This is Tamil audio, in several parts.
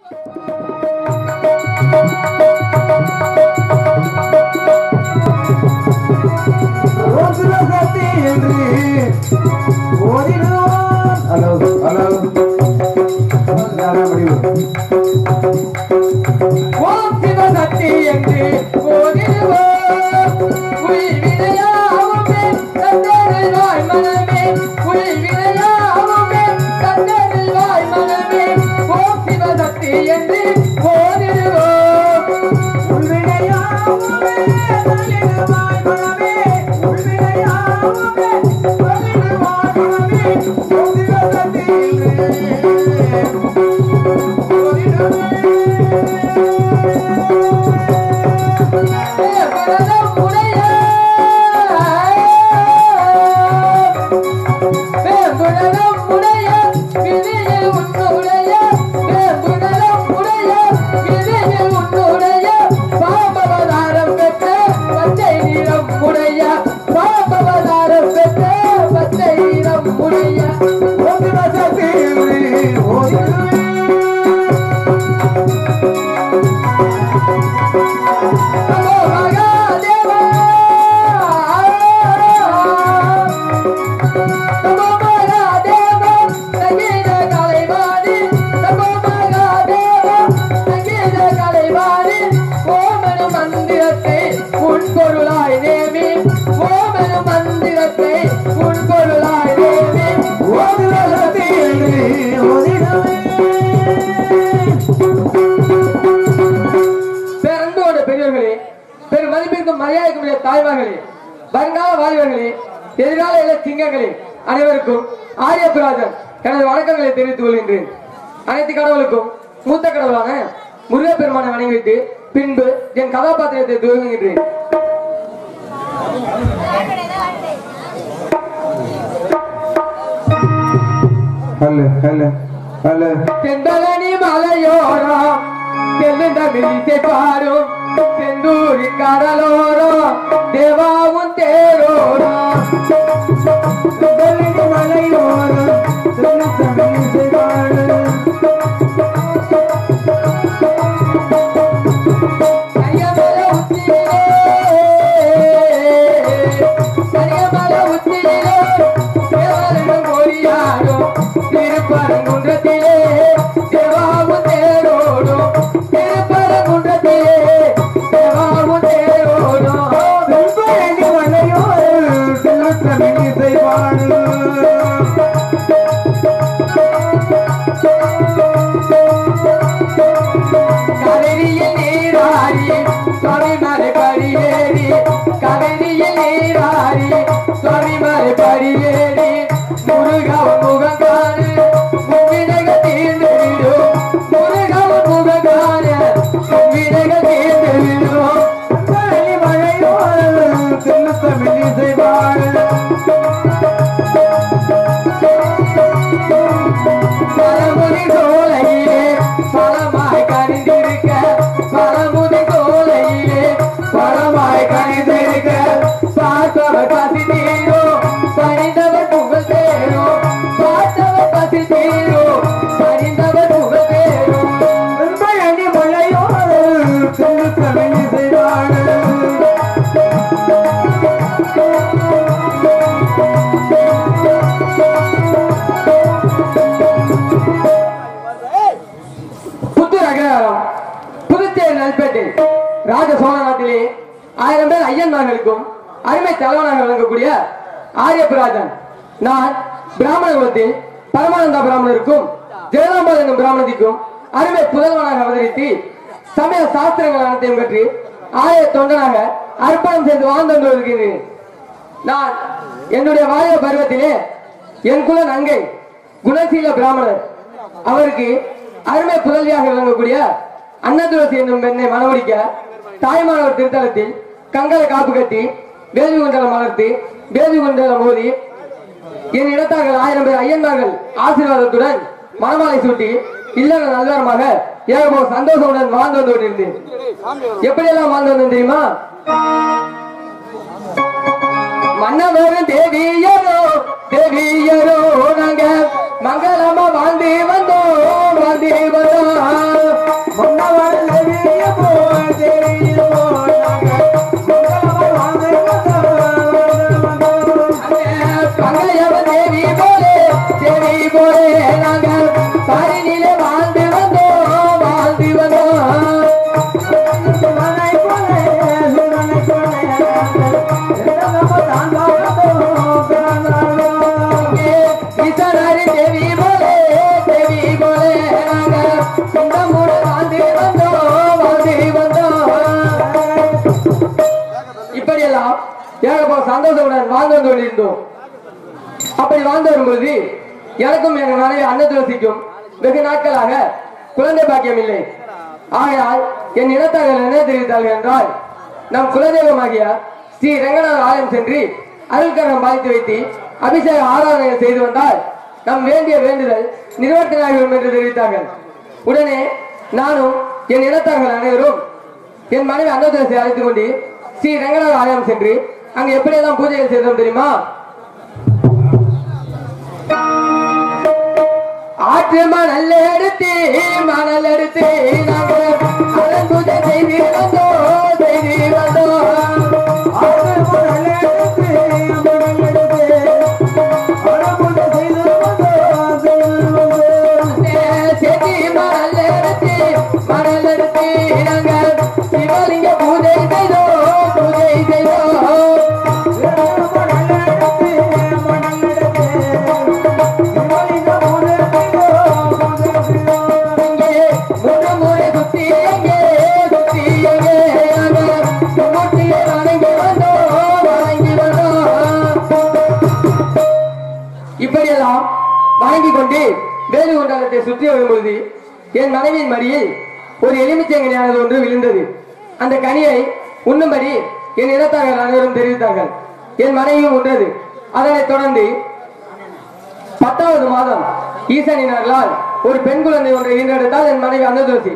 ரோசுரசக்தி என்று ஓதிடுவான் ஹலோ ஹலோ ஓம் சிவசக்தி என்று ஓதிடுவோம் உயிர் வினையாவுமே தந்தரில் வாய் மனமே உயிர் வினையாவுமே தந்தரில் வாய் மனமே ஓம் சிவசக்தி என்று ஓதிடுவோம் உள்வினையாவுமே தள்ளிடுவாய் மனமே உள்வினையாவுமே தள்ளிடுவாய் மனமே ரோசுரசக்தி என்று பரதம் உடைய வேம்புணரம் உடைய விதியில் உன்னுடைய வேம்புணரம் உடைய விதியில் உன்னுடைய பாம்பவதாரம் பெற்ற பச்சை நிறம் உடைய பாம்பவதாரம் பெற்ற பச்சை நிறம் உடைய ரோசுரசக்தி என்று ஓதிடுவேன் நமோ மகாதேவா நமோ மகாதேவா சங்கீத கலைவாணி நமோ மகாதேவா சங்கீத கலைவாணி ஓமன மந்திரத்தை உன் பொருளாய் நேமி ஓமன மந்திரத்தை உன் பொருளாய் நேமி ஓதுரசக்தி என்று ஓதிடுவேன் பேரன்போட பெரியவர்களே பெரும் மதிப்பிற்கும் மரியாதைக்குரிய தாய்மார்களே வருங்கால வாலிபர்களே எதிர்கால இள சிங்கங்களே அனைவருக்கும் ஆரியபிராஜன் எனது வணக்கங்களை தெரிவித்துக் கொள்கின்றேன் அனைத்து கடவுளுக்கும் மூத்த கடவுளான முருகப்பெருமானை வணங்கிவிட்டு பின்பு என் கதாபாத்திரத்தை துவங்குகின்றேன் ஹலோ ஹலோ ஹலோ தென்பழனி மலையோரம் தெல்லுந்த மிழிசை பாரும் செந்தூரி கடலோரம் தேவாவும் தேரோரம் தெலுங்கு மலையோரம் தெலுங்கு தமிழிசை பாடும். கரியமல உச்சியிலே கரியமல உச்சியிலே தேவரிடம் கொடியாடும் திருப்பரங்குன்றத்திலே தேவாவும் தேரோடும் திருப்பரங்குன்றத்திலே தேவாவும் தேரோடும் தென்பழனி மலையோரம் தெலுங்கு தமிழிசை பாடும். கதறியில் நீராடி சுவாமிமலை படியேறி கதறியில் நீராடி சுவாமிமலை படியேறி முருகவன் முகங்காடு முன்வினைகள் தீர்ந்து விடும் முருகவன் முகங்காடு முன்வினைகள் தீர்ந்து விடும் தென்பழனி மலையோரம் தெலுங்கு தமிழிசை பாடும். பழமுதி சோலையிலே பழமாய் கனிந்திருக்க பழமுதி சோலையிலே பழமாய் கனிந்திருக்க பார்த்தவர் பசி தீரும் பணிந்தவர் புகழ் தேரும் பார்த்தவர் பசி தீரும் பணிந்தவர் புகழ் தேரும் தென்பழனி மலையோரம் தெலுங்கு தமிழிசை பாடும். புத்தூர் அக்ரஹாரம் புதுச்சேரி நல்பேட்டை ராஜ சோழ நாட்டிலே ஆயிரம் பேர் ஐயன்மார்களுக்கும் அருமை தலைவனாக விளங்கக்கூடிய ஆரியபிராஜன் நான் பிராமண குலத்தில் பரமானந்த பிராமணருக்கும் ஜெயராம்பல் என்னும் பிராமணத்திற்கும் அருமை புதல்வனாக அவதரித்து சமய சாஸ்திரங்கள் அனைத்தையும் பற்றி ஆய தொண்டனாக அர்ப்பணம் செய்து வாழ்ந்து கொண்டு வருகிறேன் நான் என்னுடைய வாலிப பருவத்திலே என் குல நங்கை குணசீல பிராமணர் அவருக்கு அருமை புதல்வியாக விளங்கக்கூடிய அன்னதுளசி என்னும் பெண்ணை மணமுடிக்க தாய்மானவர் திருத்தலத்தில் கங்கலை காப்பு கட்டி வேதி குண்டலம் வளர்த்து வேதி குண்டலம் மோதி என் இடத்தார்கள் ஆயிரம் பேர் ஐயன்மார்கள் ஆசீர்வாதத்துடன் மணமாலை சூட்டி இல்லற நல்வாரமாக ஏகபோ சந்தோஷமுடன் வாழ்ந்து வந்து கொண்டிருந்தேன் எப்படியெல்லாம் வாழ்ந்து வந்தேன் தெரியுமா மன்னவரும் தேவியரோ தேவியரோ நாங்க மங்களமா வாழ்ந்து வந்தோம் வாழ்ந்து வந்தோம் இன்பமுடன் வாழ்ந்து வந்தோம் வாழ்ந்து வந்தோம் இப்படியெல்லாம் ஏகப்போ சந்தோஷமுடன் வாழ்ந்து வந்து கொண்டிருந்தோம் அப்படி வாழ்ந்து வரும்பொழுது எனக்கும் என் மனைவி அன்னதுளசிக்கும் வெகு நாட்களாக குழந்தை பாக்கியம் இல்லை ஆகையால் என் இனத்தார்கள் என்ன தெரிவித்தார்கள் என்றால் நம் குலதெய்வமாகிய ஸ்ரீ ரங்கநாத ஆலயம் சென்று அருள்கரம் பாதித்து வைத்து அபிஷேக ஆராதனை செய்து வந்தால் நம் வேண்டிய வேண்டுதல் நிறுவனத்தினாகும் என்று தெரிவித்தார்கள் உடனே நானும் என் இனத்தார்கள் அனைவரும் என் மனைவி அன்னதுளசி அழைத்துக் கொண்டு ஸ்ரீ ரங்கநாத ஆலயம் சென்று அங்கு எப்படியெல்லாம் பூஜைகள் செய்தோம் தெரியுமா ஆற்று மணல் எடுத்து மணல் எடுத்து நாங்கள் அதன் பூஜை செய்து வந்தோம் செய்து வந்தோம் ஆறு மணல் எடுத்து, மணல் எடுத்து, அழகுட செய்து வந்தோம், செய்து வந்தோம். செடி மணல் எடுத்து மணல் எடுத்து நாங்கள் சிவலிங்க பூஜை செய்தோம் பூஜை செய்தோம் மணல் எடுத்து, மணல் எடுத்து, சிவலிங்க பூஜை செய்தோம், பூஜை செய்தோம். இங்கே முறை முறை சுத்தி எங்கே சுத்தி எங்கே நாங்கள் மூர்த்தியை வணங்கி வந்தோம் வணங்கி வந்தோம் இப்படியெல்லாம் வணங்கி கொண்டு வேலு குண்டலத்தை சுற்றி வரும்பொழுது என் மனைவியின் மடியில் ஒரு எலுமிச்சங்கனியானது ஒன்று விழுந்தது அந்த கனியை உண்ணும்படி என் இனத்தார்கள் அனைவரும் தெரிவித்தார்கள் என் மனைவியும் உண்டது அதனைத் தொடர்ந்து பத்தாவது மாதம் ஈசனினர்களால் ஒரு பெண் குழந்தை ஒன்றை ஈன்றெடுத்தால் என் மனைவி அன்னதுளசி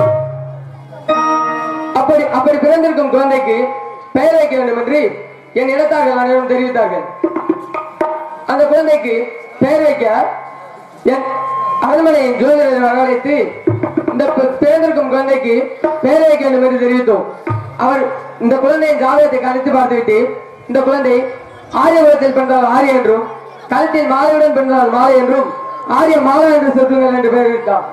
அப்படி அப்படி பிறந்திருக்கும் குழந்தைக்கு பெயர் வைக்க வேண்டும் என்று என் இனத்தார்கள் அனைவரும் தெரிவித்தார்கள் அந்த குழந்தைக்கு பெயர் வைக்க என் அரண்மனையின் ஜோதிடரை வரவழைத்து இந்த பி- பிறந்திருக்கும் குழந்தைக்கு பெயர் வைக்க வேண்டும் என்று தெரிவித்தோம் அவர் இந்த குழந்தையின் ஜாதகத்தை கணித்து பார்த்துவிட்டு இந்த குழந்தை ஆரியபுரத்தில் பிறந்தால் ஆரிய என்றும் கழுத்தில் மாலையுடன் பிறந்தால் மாலை என்றும் ஆரிய மாலை என்று சொல்லுங்கள் என்று பெயரிட்டார்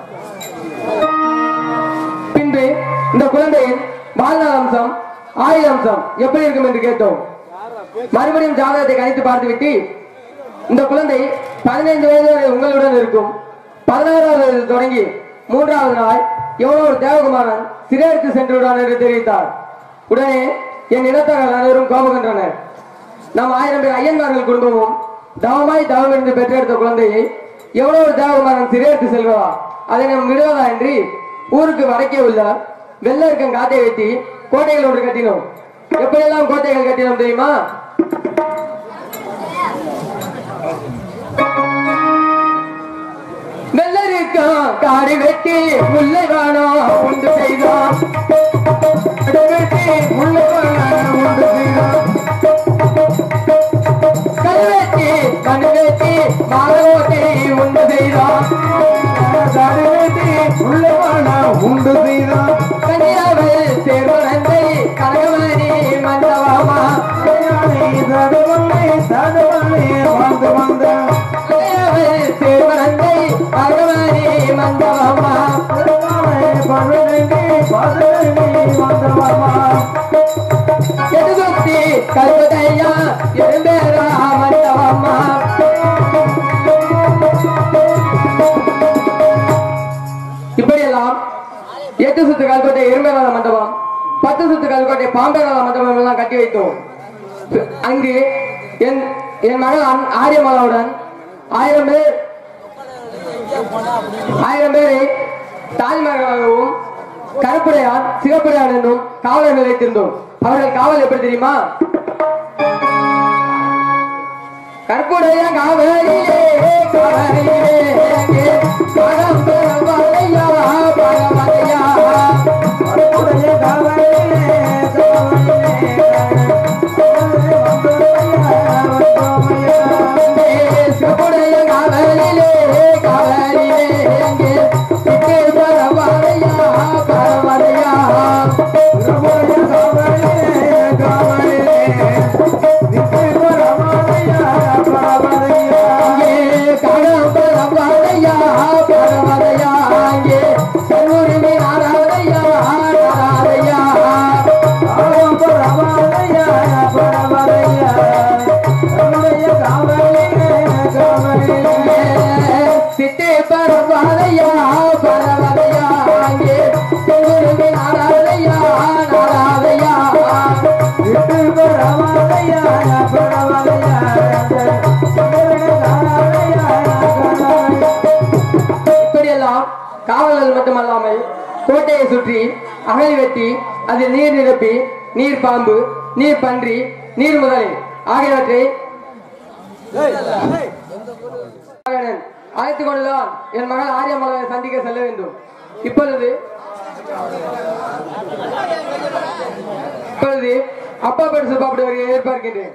பின்பு இந்த குழந்தையின் வாழ்நாள் அம்சம் ஆயுள் அம்சம் எப்படி இருக்கும் என்று கேட்டோம் மறுபடியும் ஜாதகத்தை கணித்து பார்த்துவிட்டு இந்த குழந்தை பதினைந்து வயது வரை உங்களுடன் இருக்கும் பதினாறாவது வயது தொடங்கி மூன்றாவது நாள் எவ்வளோ ஒரு தேவகுமாரன் சிறையெடுத்து சென்று விடுவான் என்று தெரிவித்தார் உடனே என் இனத்தார்கள் அனைவரும் கோபகின்றனர் நம் ஆயிரம் பேர் ஐயன்மார்கள் குடும்பமும் தவமாய் தவம் இருந்து பெற்றெடுத்த குழந்தையை எவ்வளவு ஒரு தேவகுமாரன் சிறையெடுத்து செல்வதா அதை நாம் விடுவதா என்று ஊருக்கு வடக்கே உள்ள வெள்ளருக்கம் காட்டை வெட்டி கோட்டைகள் ஒன்று கட்டினோம் எப்படியெல்லாம் கோட்டைகள் கட்டினோம் தெரியுமா வெள்ளருக்கம் காடு வெட்டி முல்லை வானம் உண்டு செய்தோம் காடு வெட்டி முல்லை வானம் உண்டு செய்தோம் கல்வெட்டி கண்வெட்டி மாலோட்டி உண்டு செய்தோம் தடவேட்டி உள்ளவான உண்டு செய்தான் கன்னியாவில் சேர்வனந்தை கனகமணி மண்டபமா கல்யாணி தடவனை தடவனை வாழ்ந்து வந்தான் கன்னியாவில் சேர்வனந்தை கனகமணி மண்டபமா தடவனை பழனி பதனி வந்தவமா எதுகுத்தி கல்வதையா எரும்பேரா மண்டபமா இப்படியெல்லாம் எட்டு சுத்து கல்கோட்டை எருமேலாத மண்டபம் பத்து சுத்து கல்கோட்டை பாம்பேலாத மண்டபம் எல்லாம் கட்டி வைத்தோம் அங்கு என் என் மகள் அன்- ஆரியமாலாவுடன் ஆயிரம் பேர் ஆயிரம் பேரை தாய்மகளாகவும் கருப்புடையான் சிவப்புடையான் என்னும் காவலர் நிலைத்திருந்தோம் அவர்கள் காவல் எப்படி தெரியுமா கற்புடைய காவலிலே காவலிலே அங்கே பரம்பரையா பரமரையா உடைய காவலே அங்கே சிவப்புடைய காவலிலே காவலிலே அங்கே சிக்கு பரமரையா பரமரையா அங்கே கடம் பரமரையா பரமரையா இல்லாமல் கோட்டையை சுற்றி அகழி வெட்டி அதில் நீர் நிரப்பி நீர் பாம்பு நீர் பன்றி நீர் முதலை ஆகியவற்றை மகனன் அழைத்துக் கொண்டுதான் என் மகள் ஆரியமலரை சந்திக்க செல்ல வேண்டும் இப்பொழுது இப்பொழுது அப்பா பெருசு பாப்பிடுவதை எதிர்பார்க்கின்றேன்